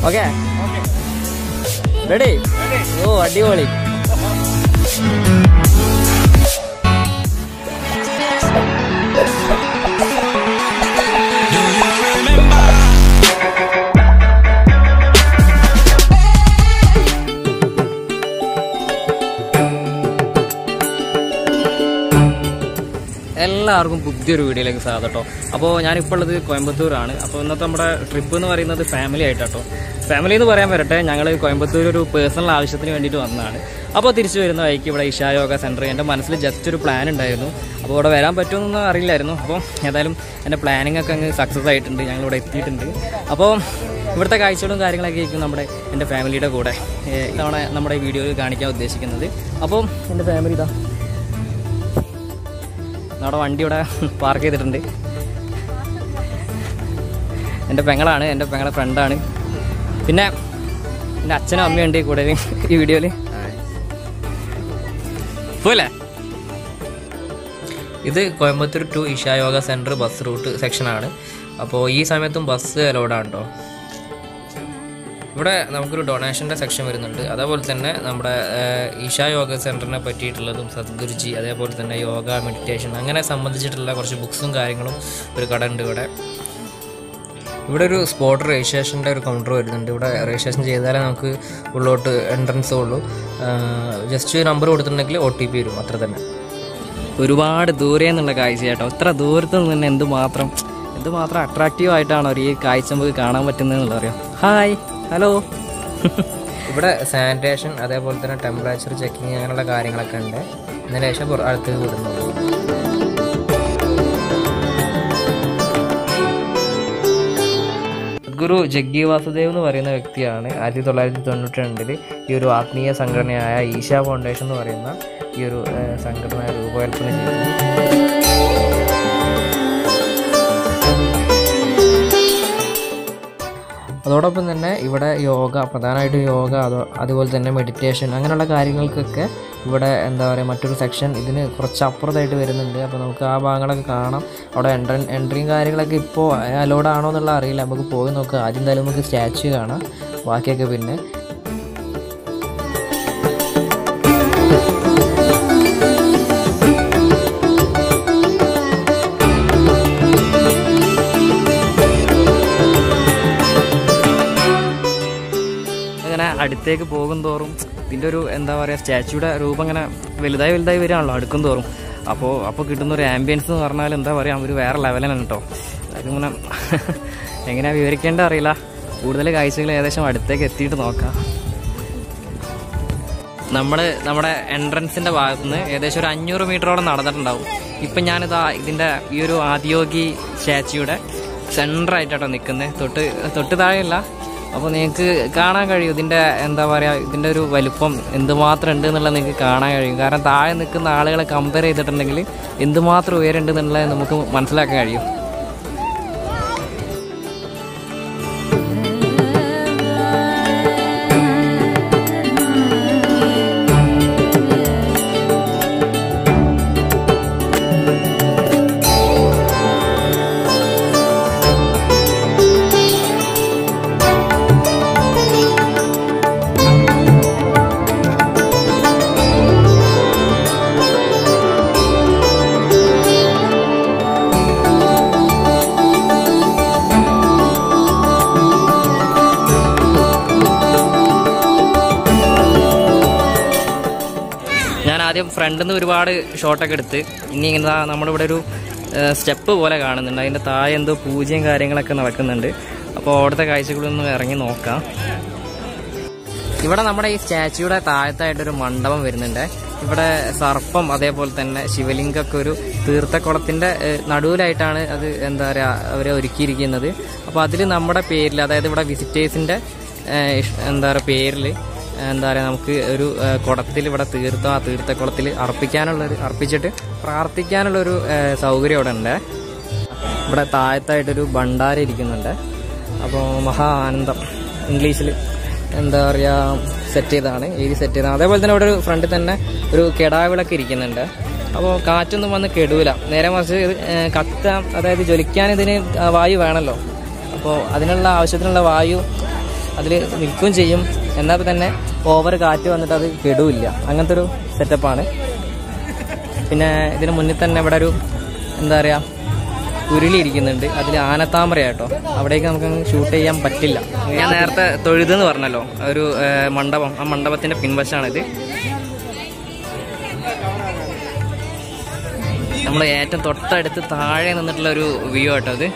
okay ready ഓ അടിപൊളി എല്ലാവർക്കും പുതിയൊരു വീഡിയോയിലേക്ക് സ്വാഗതം കേട്ടോ അപ്പോൾ ഞാനിപ്പോൾ ഉള്ളത് കോയമ്പത്തൂരാണ് അപ്പോൾ ഇന്നത്തെ നമ്മുടെ ട്രിപ്പ് എന്ന് പറയുന്നത് ഫാമിലി ആയിട്ടാട്ടോ ഫാമിലി എന്ന് പറയാൻ വരട്ടെ ഞങ്ങൾ കോയമ്പത്തൂർ ഒരു പേഴ്സണൽ ആവശ്യത്തിന് വേണ്ടിയിട്ട് വന്നതാണ് അപ്പോൾ തിരിച്ചു വരുന്ന വഴിക്ക് ഇവിടെ ഇഷാ യോഗ സെൻറ്റർ എൻ്റെ മനസ്സിൽ ജസ്റ്റ് ഒരു പ്ലാൻ ഉണ്ടായിരുന്നു അപ്പോൾ ഇവിടെ വരാൻ പറ്റുമെന്നൊന്നും അറിയില്ലായിരുന്നു അപ്പോൾ ഏതായാലും എൻ്റെ പ്ലാനിങ് ഒക്കെ അങ്ങ് സക്സസ് ആയിട്ടുണ്ട് ഞങ്ങളിവിടെ എത്തിയിട്ടുണ്ട് അപ്പോൾ ഇവിടുത്തെ കാഴ്ചകളും കാര്യങ്ങളൊക്കെ ആയിരിക്കും നമ്മുടെ എൻ്റെ ഫാമിലിയുടെ കൂടെ ഏഹ് ഇതവണ നമ്മുടെ ഈ വീഡിയോയിൽ കാണിക്കാൻ ഉദ്ദേശിക്കുന്നത് അപ്പോൾ എൻ്റെ ഫാമിലി ഇതാ നമ്മുടെ വണ്ടി ഇവിടെ പാർക്ക് ചെയ്തിട്ടുണ്ട് എൻ്റെ പെങ്ങളാണ് എൻ്റെ പെങ്ങളെ ഫ്രണ്ടാണ് പിന്നെ എൻ്റെ അച്ഛനും അമ്മയും ഉണ്ട് കൂടെ ഈ വീഡിയോയിൽ പോലെ ഇത് Coimbatore to Isha Yoga centre bus route സെക്ഷനാണ് അപ്പോൾ ഈ സമയത്തും ബസ് അലോഡാണ് കേട്ടോ ഇവിടെ നമുക്കൊരു ഡൊണേഷൻ്റെ സെക്ഷൻ വരുന്നുണ്ട് അതേപോലെ തന്നെ നമ്മുടെ ഏഹ്, ഈശാ യോഗ സെൻറ്ററിനെ പറ്റിയിട്ടുള്ളതും സദ്ഗുരുജി അതേപോലെ തന്നെ യോഗ മെഡിറ്റേഷൻ അങ്ങനെ സംബന്ധിച്ചിട്ടുള്ള കുറച്ച് ബുക്സും കാര്യങ്ങളും ഒരു കട ഉണ്ട് ഇവിടെ ഇവിടെ ഒരു സ്പോട്ട് രജിസ്ട്രേഷൻ്റെ ഒരു കൗണ്ടർ വരുന്നുണ്ട് ഇവിടെ രജിസ്ട്രേഷൻ ചെയ്താലേ നമുക്ക് ഉള്ളോട്ട് എൻട്രൻസ് ഉള്ളൂ ജസ്റ്റ് നമ്പർ കൊടുത്തിട്ടുണ്ടെങ്കിൽ ഒ ടി പി വരും അത്ര തന്നെ ഒരുപാട് ദൂരെ നിന്നുള്ള കാഴ്ച കേട്ടോ ഇത്ര ദൂരത്ത് നിന്ന് തന്നെ എന്തുമാത്രം എന്തുമാത്രം അട്രാക്റ്റീവ് ആയിട്ടാണോ ഈ കാഴ്ച നമുക്ക് കാണാൻ പറ്റുന്നതെന്നുള്ള അറിയാം ഹായ് ഹലോ ഇവിടെ സാനിറ്റേഷൻ അതേപോലെ തന്നെ ടെമ്പറേച്ചർ ചെക്കിങ് അങ്ങനെയുള്ള കാര്യങ്ങളൊക്കെ ഉണ്ട് അതിന് ശേഷം പുറ- അടുത്തേക്ക് വിടുന്നുള്ളൂ ഗുരു ജഗ്ഗി വാസുദേവ് എന്ന് പറയുന്ന വ്യക്തിയാണ് ആയിരത്തി തൊള്ളായിരത്തി തൊണ്ണൂറ്റി രണ്ടിൽ ഈ ഒരു ആത്മീയ സംഘടനയായ ഈശ ഫൗണ്ടേഷൻ എന്ന് പറയുന്ന ഈ ഒരു ഏഹ്, സംഘടന രൂപകൽപ്പന ചെയ്തത് അതോടൊപ്പം തന്നെ ഇവിടെ യോഗ പ്രധാനമായിട്ടും യോഗ അതോ അതുപോലെ തന്നെ മെഡിറ്റേഷൻ അങ്ങനെയുള്ള കാര്യങ്ങൾക്കൊക്കെ ഇവിടെ എന്താ പറയുക മറ്റൊരു സെക്ഷൻ ഇതിന് കുറച്ച് അപ്പുറത്തായിട്ട് വരുന്നുണ്ട് അപ്പോൾ നമുക്ക് ആ ഭാഗങ്ങളൊക്കെ കാണാം അവിടെ എൻട്രൻ എൻട്രിയും കാര്യങ്ങളൊക്കെ ഇപ്പോൾ അലോഡ് ആണോ എന്നുള്ള അറിയില്ല നമുക്ക് പോയി നോക്കാം ആദ്യം എന്തായാലും നമുക്ക് സ്റ്റാച്യു കാണാം ബാക്കിയൊക്കെ പിന്നെ അങ്ങനെ അടുത്തേക്ക് പോകും തോറും ഇതിൻ്റെ ഒരു എന്താ പറയുക സ്റ്റാച്യൂയുടെ രൂപം ഇങ്ങനെ വലുതായി വലുതായി വരികയാണല്ലോ അടുക്കും തോറും അപ്പോൾ അപ്പോൾ കിട്ടുന്ന ഒരു ആംബിയൻസ് എന്ന് പറഞ്ഞാൽ എന്താ പറയുക ഒരു വേറെ ലെവലാണ് കേട്ടോ അതിങ്ങനെ എങ്ങനെയാ വിവരിക്കേണ്ട അറിയില്ല കൂടുതൽ കാഴ്ചകൾ ഏകദേശം അടുത്തേക്ക് എത്തിയിട്ട് നോക്കാം നമ്മൾ നമ്മുടെ എൻട്രൻസിന്റെ ഭാഗത്ത് നിന്ന് ഏകദേശം ഒരു അഞ്ഞൂറ് മീറ്ററോളം നടന്നിട്ടുണ്ടാവും ഇപ്പം ഞാനിതാ ഇതിന്റെ ഈ ഒരു ആദിയോഗി സ്റ്റാച്യൂയുടെ സെൻറ്റർ ആയിട്ടാട്ടോ നിൽക്കുന്നത് തൊട്ട് തൊട്ട് താഴെയല്ല അപ്പോൾ നിങ്ങൾക്ക് കാണാൻ കഴിയും ഇതിൻ്റെ എന്താ പറയുക ഇതിൻ്റെ ഒരു വലുപ്പം എന്തുമാത്രം ഉണ്ട് എന്നുള്ളത് നിങ്ങൾക്ക് കാണാൻ കഴിയും കാരണം താഴെ നിൽക്കുന്ന ആളുകളെ കമ്പയർ ചെയ്തിട്ടുണ്ടെങ്കിൽ എന്തുമാത്രം ഉയരമുണ്ട് എന്നുള്ളത് നമുക്ക് മനസ്സിലാക്കാൻ കഴിയും ഞാൻ ആദ്യം ഫ്രണ്ടിൽ നിന്ന് ഒരുപാട് ഷോട്ടൊക്കെ എടുത്ത് ഇനി ഇങ്ങനെ ദാ നമ്മുടെ ഇവിടെ ഒരു സ്റ്റെപ്പ് പോലെ കാണുന്നുണ്ട് അതിൻ്റെ താഴെ എന്തോ പൂജയും കാര്യങ്ങളൊക്കെ നടക്കുന്നുണ്ട് അപ്പോൾ അവിടുത്തെ കാഴ്ചകളൊന്ന് ഇറങ്ങി നോക്കാം ഇവിടെ നമ്മുടെ ഈ സ്റ്റാച്യൂയുടെ താഴത്തായിട്ടൊരു മണ്ഡപം വരുന്നുണ്ട് ഇവിടെ സർപ്പം അതേപോലെ തന്നെ ശിവലിംഗമൊക്കെ ഒരു തീർത്ഥക്കുളത്തിന്റെ ഏഹ്, നടുവിലായിട്ടാണ് അത് എന്താ പറയുക അവരെ ഒരുക്കിയിരിക്കുന്നത് അപ്പോൾ അതിൽ നമ്മുടെ പേരിൽ അതായത് ഇവിടെ വിസിറ്റേഴ്സിന്റെ ഏഹ്, ഇഷ്- എന്താ പറയുക പേരിൽ എന്താ പറയുക നമുക്ക് ഒരു ഏഹ്, കുടത്തിൽ ഇവിടെ തീർത്ഥം ആ തീർത്ഥക്കുളത്തിൽ അർപ്പിക്കാനുള്ളൊരു അർപ്പിച്ചിട്ട് പ്രാർത്ഥിക്കാനുള്ളൊരു ഏഹ്, സൗകര്യം ഇവിടെ ഉണ്ട് ഇവിടെ താഴത്തായിട്ടൊരു ഭണ്ഡാര ഇരിക്കുന്നുണ്ട് അപ്പോൾ മഹാ ആനന്ദം ഇംഗ്ലീഷിൽ എന്താ പറയുക സെറ്റ് ചെയ്തതാണ് എഴുതി സെറ്റ് ചെയ്തതാണ് അതേപോലെ തന്നെ ഇവിടെ ഒരു ഫ്രണ്ടിൽ തന്നെ ഒരു കെടാവിളക്ക് ഇരിക്കുന്നുണ്ട് അപ്പോൾ കാറ്റൊന്നും വന്ന് കെടൂല നേരെ മറിച്ച് ഇത് ഏഹ്, കത്താൻ അതായത് ജ്വലിക്കാൻ ഇതിന് ആ വായു വേണമല്ലോ അപ്പോൾ അതിനുള്ള ആവശ്യത്തിനുള്ള വായു അതിൽ നിൽക്കുകയും ചെയ്യും എന്നാൽ തന്നെ ഓവർ കാറ്റ് വന്നിട്ട് അത് കെടുവില്ല അങ്ങനത്തെ ഒരു സെറ്റപ്പാണ് പിന്നെ ഇതിന് മുന്നിൽ തന്നെ ഇവിടെ ഒരു എന്താ പറയുക ഉരുളി ഇരിക്കുന്നുണ്ട് അതിൽ ആനത്താമര കേട്ടോ അവിടേക്ക് നമുക്ക് ഷൂട്ട് ചെയ്യാൻ പറ്റില്ല ഞാൻ നേരത്തെ തൊഴുതെന്ന് പറഞ്ഞല്ലോ ഒരു ഏഹ്, മണ്ഡപം ആ മണ്ഡപത്തിന്റെ പിൻവശമാണിത് നമ്മൾ ഏറ്റവും തൊട്ടടുത്ത് താഴെ നിന്നിട്ടുള്ള ഒരു വ്യൂ കേട്ടോ ഇത്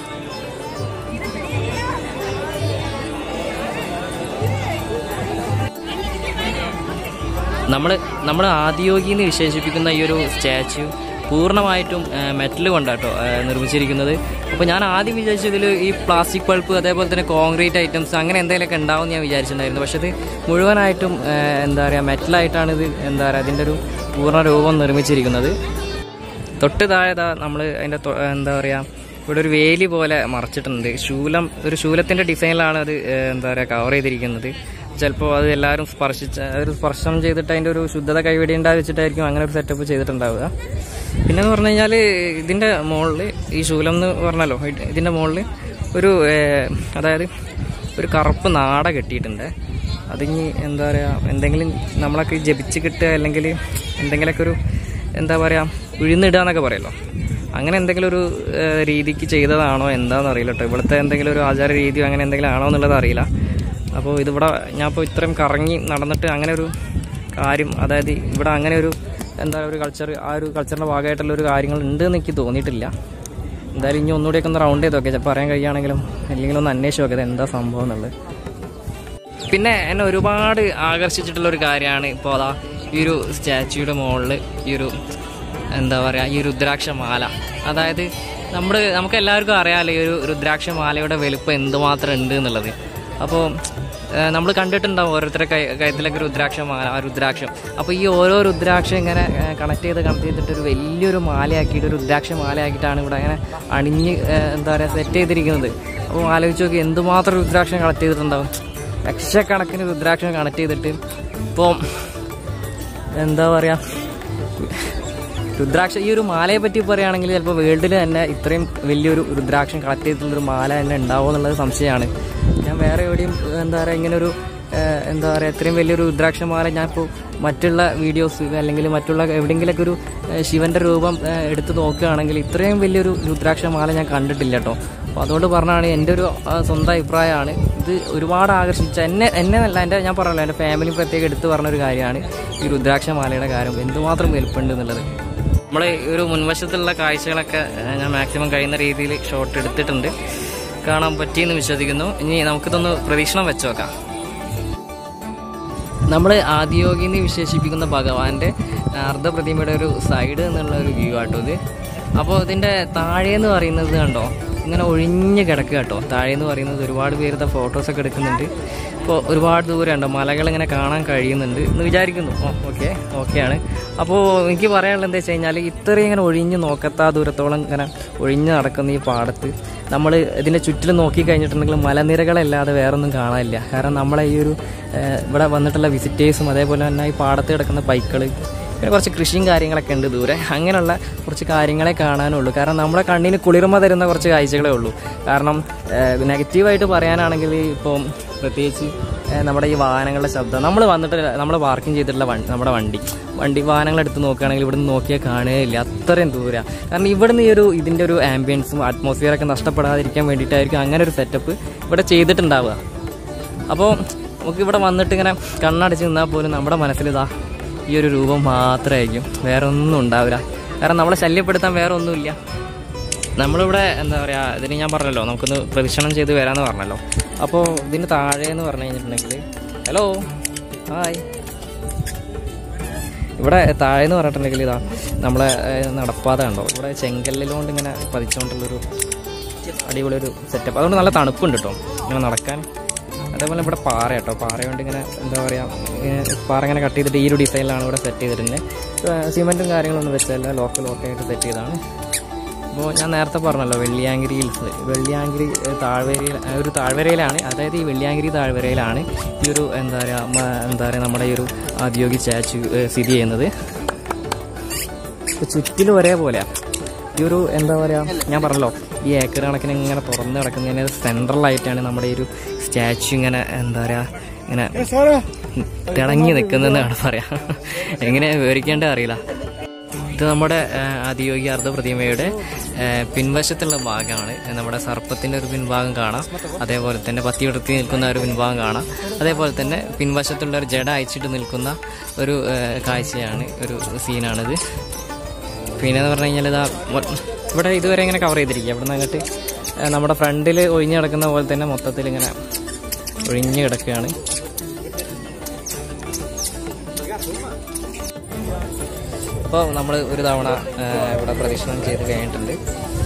നമ്മൾ നമ്മൾ ആദിയോഗി എന്ന് വിശേഷിപ്പിക്കുന്ന ഈ ഒരു സ്റ്റാച്യു പൂർണ്ണമായിട്ടും മെറ്റൽ കൊണ്ടാട്ടോ ആ, നിർമ്മിച്ചിരിക്കുന്നത് അപ്പോൾ ഞാൻ ആദ്യം വിചാരിച്ചതിൽ ഈ പ്ലാസ്റ്റിക് പൾപ്പ് അതേപോലെ തന്നെ കോൺക്രീറ്റ് ഐറ്റംസ് അങ്ങനെ എന്തെങ്കിലുമൊക്കെ ഉണ്ടാവും എന്ന് ഞാൻ വിചാരിച്ചിട്ടുണ്ടായിരുന്നു പക്ഷേ ഇത് മുഴുവനായിട്ടും ആ, എന്താ പറയുക മെറ്റലായിട്ടാണ് ഇത് എന്താ പറയുക അതിൻ്റെ ഒരു പൂർണ്ണ രൂപം നിർമ്മിച്ചിരിക്കുന്നത് തൊട്ട് താഴെ നമ്മൾ അതിൻ്റെ തൊ- എന്താ പറയുക ഇവിടെ ഒരു വേലി പോലെ മറച്ചിട്ടുണ്ട് ശൂലം ഒരു ശൂലത്തിൻ്റെ ഡിസൈനിലാണ് അത് ഏഹ്, എന്താ പറയുക കവർ ചെയ്തിരിക്കുന്നത് ചിലപ്പോൾ അത് എല്ലാവരും സ്പർശിച്ച ഒരു സ്പർശനം ചെയ്തിട്ട് അതിൻ്റെ ഒരു ശുദ്ധത കൈവെടിയുണ്ടാ വെച്ചിട്ടായിരിക്കും അങ്ങനെ ഒരു സെറ്റപ്പ് ചെയ്തിട്ടുണ്ടാവുക പിന്നെ എന്ന് പറഞ്ഞു കഴിഞ്ഞാൽ ഇതിൻ്റെ മുകളിൽ ഈ ശൂലം എന്ന് പറഞ്ഞല്ലോ ഇത് ഇതിൻ്റെ മുകളിൽ ഒരു ഏഹ്, അതായത് ഒരു കറുപ്പ് നാട കെട്ടിയിട്ടുണ്ട് അതിനി എന്താ പറയുക എന്തെങ്കിലും നമ്മളൊക്കെ ജപിച്ച് കിട്ടുക അല്ലെങ്കിൽ എന്തെങ്കിലുമൊക്കെ ഒരു എന്താ പറയുക ഉഴുന്നിടുക എന്നൊക്കെ പറയല്ലോ അങ്ങനെ എന്തെങ്കിലും ഒരു ഏഹ്, രീതിക്ക് ചെയ്തതാണോ എന്താണെന്ന് അറിയില്ല കേട്ടോ ഇവിടുത്തെ എന്തെങ്കിലും ഒരു ആചാര രീതിയോ അങ്ങനെ എന്തെങ്കിലും ആണോ എന്നുള്ളത് അറിയില്ല അപ്പോൾ ഇതിവിടെ ഞാൻ ഇപ്പോൾ ഇത്രയും കറങ്ങി നടന്നിട്ട് അങ്ങനെ ഒരു കാര്യം അതായത് ഇവിടെ അങ്ങനെ ഒരു എന്താ ഒരു കൾച്ചർ ആ ഒരു കൾച്ചറിൻ്റെ ഭാഗമായിട്ടുള്ള ഒരു കാര്യങ്ങൾ ഉണ്ട് എന്ന് എനിക്ക് തോന്നിയിട്ടില്ല എന്തായാലും ഇനി ഒന്നുകൂടിയൊക്കെ ഒന്ന് റൗണ്ട് ചെയ്ത് നോക്കിയാൽ ചിലപ്പോൾ പറയാൻ കഴിയുകയാണെങ്കിലും അല്ലെങ്കിൽ ഒന്ന് അന്വേഷിച്ച് നോക്കിയത് എന്താ സംഭവം എന്നുള്ളത് പിന്നെ എന്നെ ഒരുപാട് ആകർഷിച്ചിട്ടുള്ള ഒരു കാര്യമാണ് ഇപ്പോൾ അതാ ഈ ഒരു സ്റ്റാച്യൂയുടെ മുകളിൽ ഈ ഒരു എന്താ പറയുക ഈ രുദ്രാക്ഷമാല അതായത് നമ്മൾ നമുക്ക് എല്ലാവർക്കും അറിയാമല്ലോ ഈ ഒരു രുദ്രാക്ഷമാലയുടെ വലുപ്പം എന്തുമാത്രം ഉണ്ട് എന്നുള്ളത് അപ്പോൾ നമ്മൾ കണ്ടിട്ടുണ്ടാവും ഓരോരുത്തരുടെ കൈ കഴുത്തിലൊക്കെ രുദ്രാക്ഷമാല ആ രുദ്രാക്ഷം അപ്പോൾ ഈ ഓരോ രുദ്രാക്ഷം ഇങ്ങനെ കണക്ട് ചെയ്ത് കണക്ട് ചെയ്തിട്ട് ഒരു വലിയൊരു മാലയാക്കിയിട്ട് ഒരു രുദ്രാക്ഷ മാലയാക്കിയിട്ടാണ് ഇവിടെ അങ്ങനെ അണിഞ്ഞ് ഏഹ്, എന്താ പറയുക സെറ്റ് ചെയ്തിരിക്കുന്നത് അപ്പോൾ ആലോചിച്ച് നോക്കി എന്തുമാത്രം രുദ്രാക്ഷം കളക്ട് ചെയ്തിട്ടുണ്ടാവും ലക്ഷക്കണക്കിന് രുദ്രാക്ഷം കണക്ട് ചെയ്തിട്ട് ഇപ്പോൾ എന്താ പറയുക രുദ്രാക്ഷ ഈ ഒരു മാലയെ പറ്റി പറയുകയാണെങ്കിൽ ചിലപ്പോൾ വേൾഡിൽ തന്നെ ഇത്രയും വലിയൊരു രുദ്രാക്ഷം കളക്ട് ചെയ്തിട്ടുള്ളൊരു മാല തന്നെ ഉണ്ടാവുമോ എന്നുള്ളത് സംശയമാണ് ഞാൻ വേറെ എവിടെയും എന്താ പറയുക ഇങ്ങനെ ഒരു ഏഹ്, എന്താ പറയുക ഇത്രയും വലിയൊരു രുദ്രാക്ഷമാല ഞാനിപ്പോൾ മറ്റുള്ള വീഡിയോസ് അല്ലെങ്കിൽ മറ്റുള്ള എവിടെയെങ്കിലൊക്കെ ഒരു ഏഹ്, ശിവന്റെ രൂപം ഏഹ്, എടുത്ത് നോക്കുകയാണെങ്കിൽ ഇത്രയും വലിയൊരു രുദ്രാക്ഷമാല ഞാൻ കണ്ടിട്ടില്ല കേട്ടോ അപ്പോൾ അതുകൊണ്ട് പറഞ്ഞാണ് എൻ്റെ ഒരു ആ, സ്വന്തം അഭിപ്രായമാണ് ഇത് ഒരുപാട് ആകർഷിച്ച എന്നെ എന്നെ അല്ല എൻ്റെ ഞാൻ പറഞ്ഞല്ലോ എൻ്റെ ഫാമിലി പ്രത്യേകം എടുത്തു പറഞ്ഞൊരു കാര്യമാണ് ഈ രുദ്രാക്ഷമാലയുടെ കാര്യം എന്തുമാത്രം വലുപ്പമുണ്ട് എന്നുള്ളത് നമ്മളെ ഈ ഒരു മുൻവശത്തുള്ള കാഴ്ചകളൊക്കെ ഏഹ്, ഞാൻ മാക്സിമം കഴിയുന്ന രീതിയിൽ ഷോട്ട് എടുത്തിട്ടുണ്ട് കാണാൻ പറ്റിയെന്ന് വിശ്വസിക്കുന്നു ഇനി നമുക്കിതൊന്ന് പ്രതീക്ഷണം വെച്ച് നോക്കാം നമ്മൾ ആദിയോഗി എന്ന് വിശേഷിപ്പിക്കുന്ന ഭഗവാന്റെ അർദ്ധപ്രതിമയുടെ ഒരു സൈഡ് എന്നുള്ള ഒരു വ്യൂ ആട്ടോ ഇത് അപ്പോൾ ഇതിൻ്റെ താഴേന്ന് പറയുന്നത് കണ്ടോ ഇങ്ങനെ ഒഴിഞ്ഞ് കിടക്കുക കേട്ടോ താഴേന്ന് പറയുന്നത് ഒരുപാട് പേരുടെ ഫോട്ടോസൊക്കെ എടുക്കുന്നുണ്ട് ഇപ്പോൾ ഒരുപാട് ദൂരം ഉണ്ടോ മലകൾ ഇങ്ങനെ കാണാൻ കഴിയുന്നുണ്ട് എന്ന് വിചാരിക്കുന്നു ഓ ഓക്കെ ഓക്കെയാണ് അപ്പോൾ എനിക്ക് പറയാനുള്ളത് എന്താ വെച്ച് കഴിഞ്ഞാൽ ഇത്രയും ഇങ്ങനെ ഒഴിഞ്ഞ് നോക്കത്താ ദൂരത്തോളം ഇങ്ങനെ ഒഴിഞ്ഞ് നടക്കുന്ന ഈ പാടത്ത് നമ്മൾ ഇതിൻ്റെ ചുറ്റിലും നോക്കി കഴിഞ്ഞിട്ടുണ്ടെങ്കിൽ മലനിരകളല്ലാതെ വേറൊന്നും കാണാനില്ല കാരണം നമ്മളെ ഈ ഒരു ഏഹ്, ഇവിടെ വന്നിട്ടുള്ള വിസിറ്റേഴ്സും അതേപോലെ തന്നെ ഈ പാടത്ത് കിടക്കുന്ന പൈക്കൾ പിന്നെ കുറച്ച് കൃഷിയും കാര്യങ്ങളൊക്കെ ഉണ്ട് ദൂരെ അങ്ങനെയുള്ള കുറച്ച് കാര്യങ്ങളെ കാണാനുള്ളൂ കാരണം നമ്മുടെ കണ്ണിന് കുളിർമ തരുന്ന കുറച്ച് കാഴ്ചകളേ ഉള്ളൂ കാരണം നെഗറ്റീവായിട്ട് പറയാനാണെങ്കിൽ ഇപ്പം പ്രത്യേകിച്ച് ഏഹ്, നമ്മുടെ ഈ വാഹനങ്ങളുടെ ശബ്ദം നമ്മൾ വന്നിട്ട് നമ്മൾ പാർക്കിംഗ് ചെയ്തിട്ടുള്ള വണ്ടി നമ്മുടെ വണ്ടി വണ്ടി വാഹനങ്ങൾ എടുത്ത് നോക്കുകയാണെങ്കിൽ ഇവിടുന്ന് നോക്കിയാൽ കാണുകയില്ല അത്രയും ദൂരം കാരണം ഇവിടുന്ന് ഈ ഒരു ഇതിൻ്റെ ഒരു ആംബിയൻസും അറ്റ്മോസ്ഫിയറൊക്കെ നഷ്ടപ്പെടാതിരിക്കാൻ വേണ്ടിയിട്ടായിരിക്കും അങ്ങനെ ഒരു സെറ്റപ്പ് ഇവിടെ ചെയ്തിട്ടുണ്ടാവുക അപ്പോൾ നമുക്ക് ഇവിടെ വന്നിട്ട് ഇങ്ങനെ കണ്ണടച്ച് നിന്നാൽ പോലും നമ്മുടെ മനസ്സിൽ ഇതാ ഈ ഒരു രൂപം മാത്രമായിരിക്കും വേറെ ഒന്നും ഉണ്ടാവില്ല കാരണം നമ്മളെ ശല്യപ്പെടുത്താൻ വേറെ ഒന്നുമില്ല നമ്മളിവിടെ എന്താ പറയുക ഇതിന് ഞാൻ പറഞ്ഞല്ലോ നമുക്കൊന്ന് പ്രദക്ഷിണം ചെയ്ത് വരാമെന്ന് പറഞ്ഞല്ലോ അപ്പോൾ ഇതിന് താഴെ എന്ന് പറഞ്ഞു കഴിഞ്ഞിട്ടുണ്ടെങ്കിൽ ഹലോ ഹായ് ഇവിടെ താഴെ എന്ന് പറഞ്ഞിട്ടുണ്ടെങ്കിൽ ഇതാ നമ്മളെ ഏഹ്, നടപ്പാത കണ്ടോ ഇവിടെ ചെങ്കല്ലിലോണ്ട് ഇങ്ങനെ പതിച്ചുകൊണ്ടുള്ളൊരു അടിപൊളി ഒരു സെറ്റപ്പ് അതുകൊണ്ട് നല്ല തണുപ്പുണ്ട് കേട്ടോ ഇങ്ങനെ നടക്കാൻ അതേപോലെ ഇവിടെ പാറ കേട്ടോ പാറ കൊണ്ട് ഇങ്ങനെ എന്താ പറയുക പാറ ഇങ്ങനെ കട്ട് ചെയ്തിട്ട് ഈ ഒരു ഡിസൈനിലാണ് ഇവിടെ സെറ്റ് ചെയ്തിട്ടുണ്ട് സിമെൻറ്റും കാര്യങ്ങളൊന്നും വെച്ചല്ല ലോക്കൽ ലോക്കായിട്ട് സെറ്റ് ചെയ്താണ് അപ്പോൾ ഞാൻ നേരത്തെ പറഞ്ഞല്ലോ വെള്ളിയാങ്കിരി ഹിൽസ് വെള്ളിയാങ്കിരി ഏഹ്, താഴ്വരയിൽ ഏഹ്, ഒരു താഴ്വരയിലാണ് അതായത് ഈ വെള്ളിയാങ്കിരി താഴ്വരയിലാണ് ഈ ഒരു എന്താ പറയുക മ- എന്താ പറയുക നമ്മുടെ ഈ ഒരു ആദ്യോഗി സ്റ്റാച്ചു ഏഹ്, സ്ഥിതി ചെയ്യുന്നത് ഇപ്പോൾ ചുറ്റിലും ഒരേപോലെയാണ് ഈ ഒരു എന്താ പറയുക ഞാൻ പറഞ്ഞല്ലോ ഈ ഏക്കർ കണക്കിന് ഇങ്ങനെ തുറന്ന് കിടക്കുന്നതിന് സെൻട്രലായിട്ടാണ് നമ്മുടെ ഈ ഒരു സ്റ്റാച്ചു ഇങ്ങനെ എന്താ പറയുക ഇങ്ങനെ തിളങ്ങി നിൽക്കുന്നതെന്നാണ് പറയാം എങ്ങനെ വിവരിക്കേണ്ടത് അറിയില്ല ഇത് നമ്മുടെ ആ, ആദിയോഗി അർദ്ധ പ്രതിമയുടെ ആ, പിൻവശത്തുള്ള ഭാഗമാണ് നമ്മുടെ സർപ്പത്തിൻ്റെ ഒരു പിൻഭാഗം കാണാം അതേപോലെ തന്നെ പത്തി വിടർത്തി നിൽക്കുന്ന ഒരു പിൻഭാഗം കാണാം അതേപോലെ തന്നെ പിൻവശത്തുള്ള ഒരു ജട അയച്ചിട്ട് നിൽക്കുന്ന ഒരു ആ, കാഴ്ചയാണ് ഒരു സീനാണിത് പിന്നെ എന്ന് പറഞ്ഞു കഴിഞ്ഞാൽ ഇതാ മൊ- ഇവിടെ ഇതുവരെ ഇങ്ങനെ കവർ ചെയ്തിരിക്കുക ഇവിടെ നിന്ന് അങ്ങോട്ട് ആ, നമ്മുടെ ഫ്രണ്ടിൽ ഒഴിഞ്ഞു കിടക്കുന്ന പോലെ തന്നെ മൊത്തത്തിൽ ഇങ്ങനെ ഒഴിഞ്ഞു കിടക്കുകയാണ് ഇപ്പോൾ നമ്മൾ ഒരു തവണ ആ, ഇവിടെ പ്രദക്ഷിണം ചെയ്ത് കഴിഞ്ഞിട്ടുണ്ട്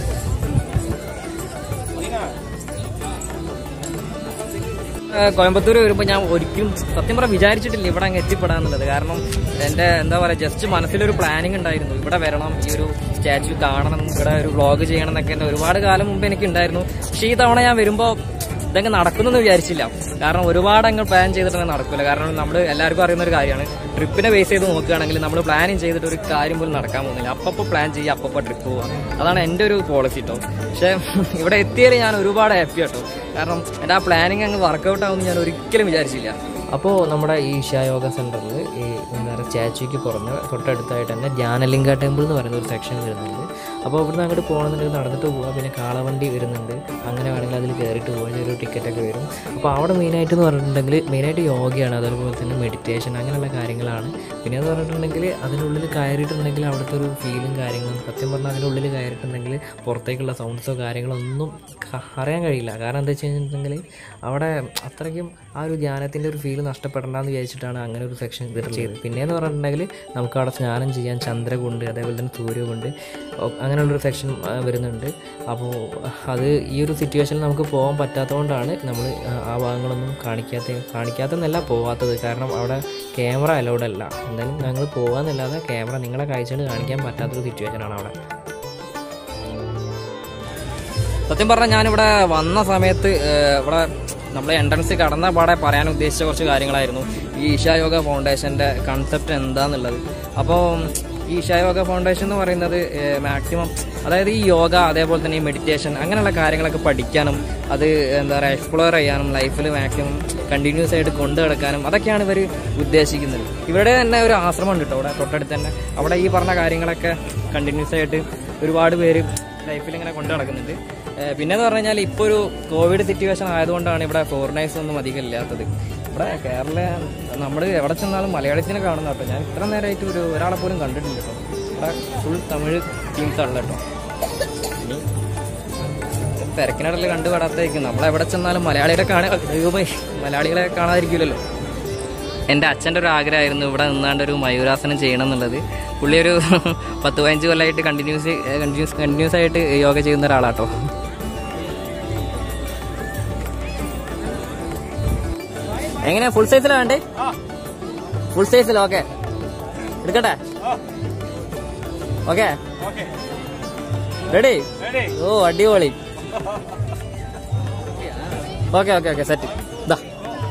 ആ, കോയമ്പത്തൂർ വരുമ്പോൾ ഞാൻ ഒരിക്കലും സത്യം പറഞ്ഞാൽ വിചാരിച്ചിട്ടില്ല ഇവിടെ അങ്ങ് എത്തിപ്പെടാന്നുള്ളത് കാരണം എൻ്റെ എന്താ പറയുക ജസ്റ്റ് മനസ്സിലൊരു പ്ലാനിങ് ഉണ്ടായിരുന്നു ഇവിടെ വരണം ഈ ഒരു സ്റ്റാച്യു കാണണം ഇവിടെ ഒരു വ്ളോഗ് ചെയ്യണം എന്നൊക്കെ എൻ്റെ ഒരുപാട് കാലം മുമ്പ് എനിക്ക് ഉണ്ടായിരുന്നു പക്ഷേ ഈ തവണ ഞാൻ വരുമ്പോൾ ഇതങ്ങ് നടക്കുമെന്ന് വിചാരിച്ചില്ല കാരണം ഒരുപാട് അങ്ങ് പ്ലാൻ ചെയ്തിട്ടങ്ങ് നടക്കില്ല കാരണം നമ്മൾ എല്ലാവർക്കും അറിയുന്ന ഒരു കാര്യമാണ് ട്രിപ്പിനെ ബേസ് ചെയ്ത് നോക്കുകയാണെങ്കിൽ നമ്മൾ പ്ലാനിങ് ചെയ്തിട്ട് ഒരു കാര്യം പോലും നടക്കാൻ പോകുന്നില്ല അപ്പപ്പോൾ പ്ലാൻ ചെയ്യുക അപ്പപ്പോൾ ട്രിപ്പ് പോവുക അതാണ് എൻ്റെ ഒരു പോളിസി കേട്ടോ പക്ഷേ ഇവിടെ എത്തിയതിൽ ഞാൻ ഒരുപാട് ഹാപ്പി കേട്ടോ കാരണം എൻ്റെ ആ പ്ലാനിങ് അങ്ങ് വർക്കൗട്ട് ആവുമെന്ന് ഞാൻ ഒരിക്കലും വിചാരിച്ചില്ല അപ്പോൾ നമ്മുടെ ഈ ഈശായോഗ സെൻറ്ററിൽ ഈ എന്താ പറയുക സ്റ്റാച്യൂക്ക് പുറമെ തൊട്ടടുത്തായിട്ട് തന്നെ ധ്യാനലിംഗ ടെമ്പിൾ എന്ന് പറയുന്ന ഒരു സെക്ഷൻ വരുന്നുണ്ട് അപ്പോൾ ഇവിടുന്ന് അങ്ങോട്ട് പോകണമെന്നുണ്ടെങ്കിൽ നടന്നിട്ട് പോകാം പിന്നെ കാളവണ്ടി വരുന്നുണ്ട് അങ്ങനെ വേണമെങ്കിൽ അതിൽ കയറിയിട്ട് പോകാൻ ചെറിയൊരു ടിക്കറ്റൊക്കെ വരും അപ്പോൾ അവിടെ മെയിനായിട്ട് എന്ന് പറഞ്ഞിട്ടുണ്ടെങ്കിൽ മെയിനായിട്ട് യോഗയാണ് അതുപോലെ തന്നെ മെഡിറ്റേഷൻ അങ്ങനെയുള്ള കാര്യങ്ങളാണ് പിന്നെ എന്ന് പറഞ്ഞിട്ടുണ്ടെങ്കിൽ അതിനുള്ളിൽ കയറിയിട്ടുണ്ടെങ്കിൽ അവിടുത്തെ ഒരു ഫീലും കാര്യങ്ങളും സത്യം പറഞ്ഞാൽ അതിനുള്ളിൽ കയറിയിട്ടുണ്ടെങ്കിൽ പുറത്തേക്കുള്ള സൗണ്ട്സോ കാര്യങ്ങളോ ഒന്നും ക- അറിയാൻ കഴിയില്ല കാരണം എന്താ വെച്ച് കഴിഞ്ഞിട്ടുണ്ടെങ്കിൽ അവിടെ അത്രയ്ക്കും ആ ഒരു ധ്യാനത്തിൻ്റെ ഒരു ഫീൽ നഷ്ടപ്പെടണ്ടെന്ന് വിചാരിച്ചിട്ടാണ് അങ്ങനെ ഒരു സെക്ഷൻ ഇതിട്ട് ചെയ്തത് പിന്നെയെന്ന് പറഞ്ഞിട്ടുണ്ടെങ്കിൽ നമുക്ക് അവിടെ സ്നാനം ചെയ്യാൻ ചന്ദ്രകുണ്ട് അതേപോലെ തന്നെ സൂര്യകുണ്ട് ഒ- അങ്ങനെയുള്ളൊരു സെക്ഷൻ വരുന്നുണ്ട് അപ്പോൾ അത് ഈ ഒരു സിറ്റുവേഷനിൽ നമുക്ക് പോകാൻ പറ്റാത്തതുകൊണ്ടാണ് നമ്മൾ ആ ഭാഗങ്ങളൊന്നും കാണിക്കാത്ത കാണിക്കാത്തെന്നല്ല പോവാത്തത് കാരണം അവിടെ ക്യാമറ അലൗഡ് അല്ല എന്തായാലും ഞങ്ങൾ പോകാമെന്നല്ലാതെ ക്യാമറ നിങ്ങളെ കാഴ്ചകൾ കാണിക്കാൻ പറ്റാത്തൊരു സിറ്റുവേഷനാണ് അവിടെ സത്യം പറഞ്ഞാൽ ഞാനിവിടെ വന്ന സമയത്ത് ഏഹ്, ഇവിടെ നമ്മൾ എൻട്രൻസ് കടന്ന പാടെ പറയാൻ ഉദ്ദേശിച്ച കുറച്ച് കാര്യങ്ങളായിരുന്നു ഈ ഈശായോഗ ഫൗണ്ടേഷൻ്റെ കൺസെപ്റ്റ് എന്താന്നുള്ളത് അപ്പോൾ ഈ ഈശായോഗ ഫൗണ്ടേഷൻ എന്ന് പറയുന്നത് മാക്സിമം അതായത് ഈ യോഗ അതേപോലെ തന്നെ ഈ മെഡിറ്റേഷൻ അങ്ങനെയുള്ള കാര്യങ്ങളൊക്കെ പഠിക്കാനും അത് എന്താ പറയുക എക്സ്പ്ലോർ ചെയ്യാനും ലൈഫിൽ മാക്സിമം കണ്ടിന്യൂസ് ആയിട്ട് കൊണ്ടു കിടക്കാനും അതൊക്കെയാണ് ഇവർ ഉദ്ദേശിക്കുന്നത് ഇവിടെ തന്നെ ഒരു ആശ്രമം ഉണ്ട് കേട്ടോ ഇവിടെ തൊട്ടടുത്ത് തന്നെ അവിടെ ഈ പറഞ്ഞ കാര്യങ്ങളൊക്കെ കണ്ടിന്യൂസ് ആയിട്ട് ഒരുപാട് പേര് ലൈഫിൽ ഇങ്ങനെ കൊണ്ടു നടക്കുന്നുണ്ട് ഏഹ് പിന്നെന്ന് പറഞ്ഞു കഴിഞ്ഞാൽ ഇപ്പോൾ ഒരു കോവിഡ് സിറ്റുവേഷൻ ആയതുകൊണ്ടാണ് ഇവിടെ ഫോറിനേഴ്സ് ഒന്നും അധികം ഇല്ലാത്തത് ഇവിടെ കേരള നമ്മൾ എവിടെ ചെന്നാലും മലയാളത്തിനെ കാണുന്ന കേട്ടോ ഞാൻ ഇത്ര നേരമായിട്ട് ഒരു ഒരാളെ പോലും കണ്ടിട്ടില്ല കേട്ടോ ഇവിടെ ഫുൾ തമിഴ് ടീംസ് ആണല്ലോ കേട്ടോ ഇനി തിരക്കിനിടയിൽ കണ്ടുപെടാത്തായിരിക്കും നമ്മളെവിടെ ചെന്നാലും മലയാളികളെ കാണാൻ ദൈവമേ മലയാളികളെ കാണാതിരിക്കില്ലല്ലോ എൻ്റെ അച്ഛൻ്റെ ഒരു ആഗ്രഹമായിരുന്നു ഇവിടെ നിന്നാണ്ട് ഒരു മയൂരാസനം ചെയ്യണം എന്നുള്ളത് പുള്ളി ഒരു പത്ത് പതിനഞ്ച് കൊല്ലമായിട്ട് കണ്ടിന്യൂസ് കണ്ടിന്യൂസ് കണ്ടിന്യൂസ് ആയിട്ട് യോഗ ചെയ്യുന്ന ഒരാളാട്ടോ എങ്ങനെയാ ഫുൾ സൈസിലാ വേണ്ടേ ഫുൾ സൈസിൽ ഓക്കെ എടുക്കട്ടെ ഓക്കെ റെഡി ഓ അടിപൊളി ഓക്കെ ഓക്കെ ഓക്കെ സെറ്റ് ഇതാ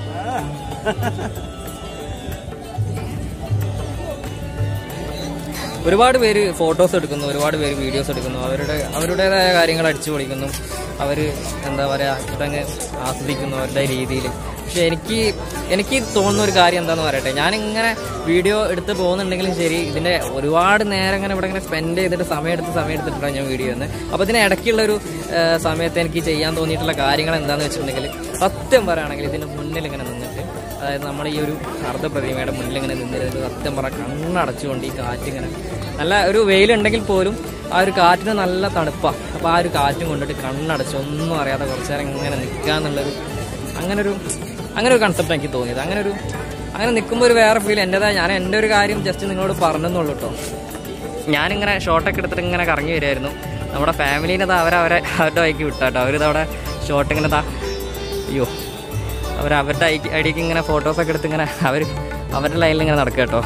ഒരുപാട് പേര് ഫോട്ടോസ് എടുക്കുന്നു ഒരുപാട് പേര് വീഡിയോസ് എടുക്കുന്നു അവരുടെ അവരുടേതായ കാര്യങ്ങൾ അടിച്ചു പൊളിക്കുന്നു അവർ എന്താ പറയുക ഇതങ്ങ് ആസ്വദിക്കുന്നു അവരുടെ രീതിയിൽ പക്ഷെ എനിക്ക് എനിക്ക് തോന്നുന്ന ഒരു കാര്യം എന്താന്ന് പറയട്ടെ ഞാനിങ്ങനെ വീഡിയോ എടുത്ത് പോകുന്നുണ്ടെങ്കിലും ശരി ഇതിന്റെ ഒരുപാട് നേരം ഇങ്ങനെ ഇവിടെ ഇങ്ങനെ സ്പെൻഡ് ചെയ്തിട്ട് സമയം എടുത്ത് സമയം എടുത്തിട്ടാണ് ഞാൻ വീഡിയോ ചെയ്യുന്നത് അപ്പോൾ ഇതിന് ഇടയ്ക്കുള്ള ഒരു സമയത്ത് എനിക്ക് ചെയ്യാൻ തോന്നിയിട്ടുള്ള കാര്യങ്ങൾ എന്താണെന്ന് വെച്ചിട്ടുണ്ടെങ്കിൽ സത്യം പറയുകയാണെങ്കിൽ ഇതിന്റെ മുന്നിൽ ഇങ്ങനെ നിന്നിട്ട് അതായത് നമ്മുടെ ഈ ഒരു അർദ്ധപ്രതിമയുടെ മുന്നിൽ ഇങ്ങനെ നിന്നിരുന്നിട്ട് സത്യം പറ കണ്ണടച്ചുകൊണ്ട് ഈ കാറ്റിങ്ങനെ നല്ല ഒരു വെയിലുണ്ടെങ്കിൽ പോലും ആ ഒരു കാറ്റിന് നല്ല തണുപ്പാണ് അപ്പോൾ ആ ഒരു കാറ്റും കൊണ്ടിട്ട് കണ്ണടച്ച് ഒന്നും അറിയാതെ കുറച്ച് നേരം ഇങ്ങനെ നിൽക്കുക എന്നുള്ളൊരു അങ്ങനെ ഒരു അങ്ങനെ ഒരു കൺസെപ്റ്റ് എനിക്ക് തോന്നിയത് അങ്ങനെ ഒരു അങ്ങനെ നിൽക്കുമ്പോൾ ഒരു വേറെ ഫീൽ എൻ്റെതായ ഞാൻ എൻ്റെ ഒരു കാര്യം ജസ്റ്റ് നിങ്ങളോട് പറഞ്ഞെന്നുള്ളൂ കേട്ടോ ഞാനിങ്ങനെ ഷോട്ടൊക്കെ എടുത്തിട്ട് ഇങ്ങനെ കറങ്ങി വരുമായിരുന്നു നമ്മുടെ ഫാമിലീനെ അത് അവരവരെ അവരുടെ വഴിക്ക് വിട്ടാട്ടോ അവരിതവിടെ ഷോട്ട് ഇങ്ങനെ താ അയ്യോ അവർ അവരുടെ ഐ- ഐഡിക്ക് ഇങ്ങനെ ഫോട്ടോസൊക്കെ എടുത്ത് ഇങ്ങനെ അവർ അവരുടെ ലൈനിൽ ഇങ്ങനെ നടക്കുക കേട്ടോ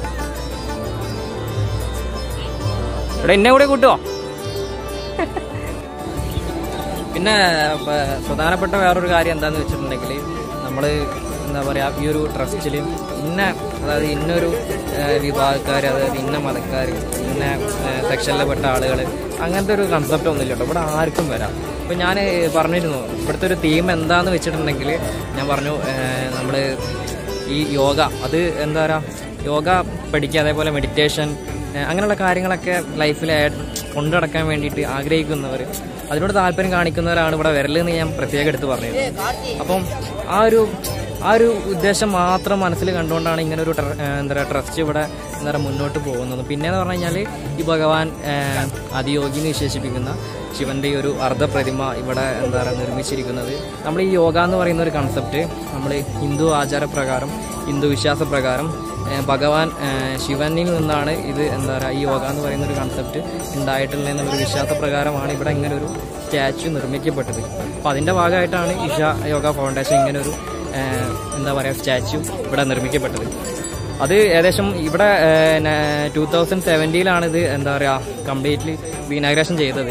ഇവിടെ എന്നെ കൂടെ കൂട്ടുവോ പിന്നെ പ- പ്രധാനപ്പെട്ട വേറൊരു കാര്യം എന്താന്ന് വെച്ചിട്ടുണ്ടെങ്കിൽ നമ്മൾ എന്താ എന്താ പറയുക ഈ ഒരു ട്രസ്റ്റിൽ ഇന്ന അതായത് ഇന്നൊരു വിഭാഗക്കാർ അതായത് ഇന്ന മതക്കാർ ഇന്ന സെക്ഷനിൽപ്പെട്ട ആളുകൾ അങ്ങനത്തെ ഒരു കൺസെപ്റ്റ് ഒന്നുമില്ല കേട്ടോ ഇവിടെ ആർക്കും വരാം അപ്പോൾ ഞാൻ പറഞ്ഞിരുന്നു ഇവിടുത്തെ ഒരു തീം എന്താന്ന് വെച്ചിട്ടുണ്ടെങ്കിൽ ഞാൻ പറഞ്ഞു നമ്മൾ ഈ യോഗ അത് എന്താ പറയുക യോഗ പഠിക്കുക അതേപോലെ മെഡിറ്റേഷൻ അങ്ങനെയുള്ള കാര്യങ്ങളൊക്കെ ലൈഫിൽ കൊണ്ടു നടക്കാൻ വേണ്ടിയിട്ട് ആഗ്രഹിക്കുന്നവർ അതിനോട് താല്പര്യം കാണിക്കുന്നവരാണ് ഇവിടെ വരലെന്ന് ഞാൻ പ്രത്യേകം എടുത്ത് പറഞ്ഞത് അപ്പം ആ ഒരു ആ ഒരു ഉദ്ദേശം മാത്രം മനസ്സിൽ കണ്ടുകൊണ്ടാണ് ഇങ്ങനെ ഒരു ട്ര- ഏഹ് എന്താ പറയുക ട്രസ്റ്റ് ഇവിടെ എന്താ പറയുക മുന്നോട്ട് പോകുന്നത് പിന്നെന്ന് പറഞ്ഞു കഴിഞ്ഞാൽ ഈ ഭഗവാൻ ഏഹ് അതിയോഗി എന്ന് വിശേഷിപ്പിക്കുന്ന ശിവന്റെ ഈ ഒരു അർദ്ധപ്രതിമ ഇവിടെ എന്താ പറയുക നിർമ്മിച്ചിരിക്കുന്നത് നമ്മൾ ഈ യോഗ എന്ന് പറയുന്ന ഒരു കൺസെപ്റ്റ് നമ്മൾ ഹിന്ദു ആചാരപ്രകാരം ഹിന്ദു വിശ്വാസപ്രകാരം ഏഹ് ഭഗവാൻ ഏഹ് ശിവനിൽ നിന്നാണ് ഇത് എന്താ പറയുക ഈ യോഗ എന്ന് പറയുന്ന ഒരു കൺസെപ്റ്റ് ഉണ്ടായിട്ടുള്ളത് എന്നുള്ളൊരു വിശ്വാസപ്രകാരമാണ് ഇവിടെ ഇങ്ങനെ ഒരു സ്റ്റാച്യു നിർമ്മിക്കപ്പെട്ടത് അപ്പോൾ അതിൻ്റെ ഭാഗമായിട്ടാണ് ഇഷ യോഗ ഫൗണ്ടേഷൻ ഇങ്ങനെ ഒരു ഏഹ് എന്താ പറയുക സ്റ്റാച്യു ഇവിടെ നിർമ്മിക്കപ്പെട്ടത് അത് ഏകദേശം ഇവിടെ ടൂ തൗസൻഡ് സെവൻറ്റിയിലാണ് ഇത് എന്താ പറയുക കംപ്ലീറ്റ്ലി വീനാഗ്രേഷൻ ചെയ്തത്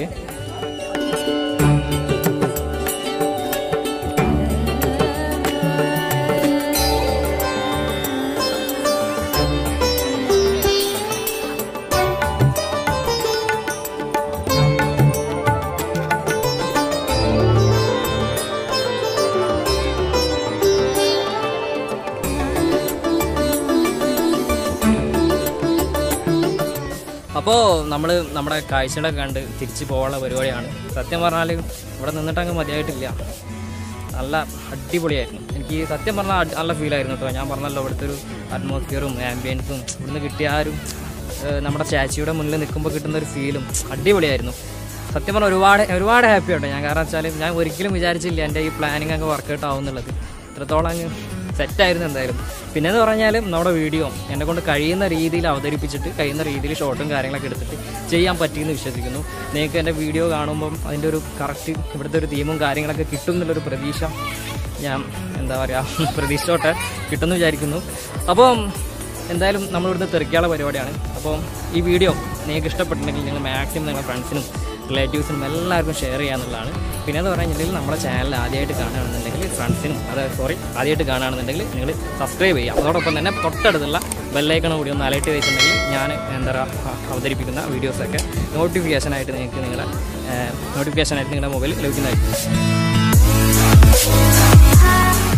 അപ്പോൾ നമ്മൾ നമ്മുടെ കാഴ്ചകളൊക്കെ കണ്ട് തിരിച്ചു പോകാനുള്ള പരിപാടിയാണ് സത്യം പറഞ്ഞാൽ ഇവിടെ നിന്നിട്ട് അങ്ങ് മതിയായിട്ടില്ല നല്ല അടിപൊളിയായിരുന്നു എനിക്ക് സത്യം പറഞ്ഞാൽ അടി- നല്ല ഫീലായിരുന്നു കേട്ടോ ഞാൻ പറഞ്ഞല്ലോ ഇവിടുത്തെ ഒരു അറ്റ്മോസ്ഫിയറും ആംബിയൻസും ഇവിടുന്ന് കിട്ടിയ ആ ഒരു ഏഹ്, നമ്മുടെ സ്റ്റാച്യൂയുടെ മുന്നിൽ നിൽക്കുമ്പോൾ കിട്ടുന്ന ഒരു ഫീലും അടിപൊളിയായിരുന്നു സത്യം പറഞ്ഞാൽ ഒരുപാട് ഒരുപാട് ഹാപ്പി ആട്ടോ ഞാൻ കാരണം വെച്ചാൽ ഞാൻ ഒരിക്കലും വിചാരിച്ചില്ല എൻ്റെ ഈ പ്ലാനിങ് ഒക്കെ വർക്കൗട്ട് ആവുന്നുള്ളത് ഇത്രത്തോളം അങ്ങ് സെറ്റായിരുന്നു എന്തായാലും പിന്നെ എന്ന് പറഞ്ഞാൽ നമ്മുടെ വീഡിയോ എന്നെ കൊണ്ട് കഴിയുന്ന രീതിയിൽ അവതരിപ്പിച്ചിട്ട് കഴിയുന്ന രീതിയിൽ ഷോട്ടും കാര്യങ്ങളൊക്കെ എടുത്തിട്ട് ചെയ്യാൻ പറ്റിയെന്ന് വിശ്വസിക്കുന്നു നിങ്ങൾക്ക് എൻ്റെ വീഡിയോ കാണുമ്പം അതിൻ്റെ ഒരു കറക്റ്റ് ഇവിടുത്തെ ഒരു തീമും കാര്യങ്ങളൊക്കെ കിട്ടും എന്നുള്ളൊരു പ്രതീക്ഷ ഞാൻ എന്താ പറയുക പ്രതീക്ഷയോട്ടെ കിട്ടുമെന്ന് വിചാരിക്കുന്നു അപ്പം എന്തായാലും നമ്മളിവിടുന്ന് തെറിക്കാനുള്ള പരിപാടിയാണ് അപ്പോൾ ഈ വീഡിയോ നിങ്ങൾക്ക് ഇഷ്ടപ്പെട്ടിട്ടുണ്ടെങ്കിൽ നിങ്ങൾ മാക്സിമം നിങ്ങളുടെ ഫ്രണ്ട്സിനും റിലേറ്റീവ്സിനും എല്ലാവർക്കും ഷെയർ ചെയ്യാന്നുള്ളതാണ് പിന്നെ എന്ന് പറഞ്ഞിട്ടുണ്ടെങ്കിൽ നമ്മുടെ ചാനൽ ആദ്യമായിട്ട് കാണുകയാണെന്നുണ്ടെങ്കിൽ ഫ്രണ്ട്സിനും അതായത് സോറി ആദ്യമായിട്ട് കാണുകയാണെന്നുണ്ടെങ്കിൽ നിങ്ങൾ സബ്സ്ക്രൈബ് ചെയ്യുക അതോടൊപ്പം തന്നെ തൊട്ടടുത്തുള്ള ബെല്ലൈക്കണ കൂടി ഒന്ന് അലർട്ട് ചെയ്തിട്ടുണ്ടെങ്കിൽ ഞാൻ എന്താ പറയുക അവതരിപ്പിക്കുന്ന വീഡിയോസൊക്കെ നോട്ടിഫിക്കേഷനായിട്ട് നിങ്ങൾക്ക് നിങ്ങളുടെ നോട്ടിഫിക്കേഷനായിട്ട് നിങ്ങളുടെ മൊബൈലിൽ ലഭിക്കുന്നതായിരിക്കും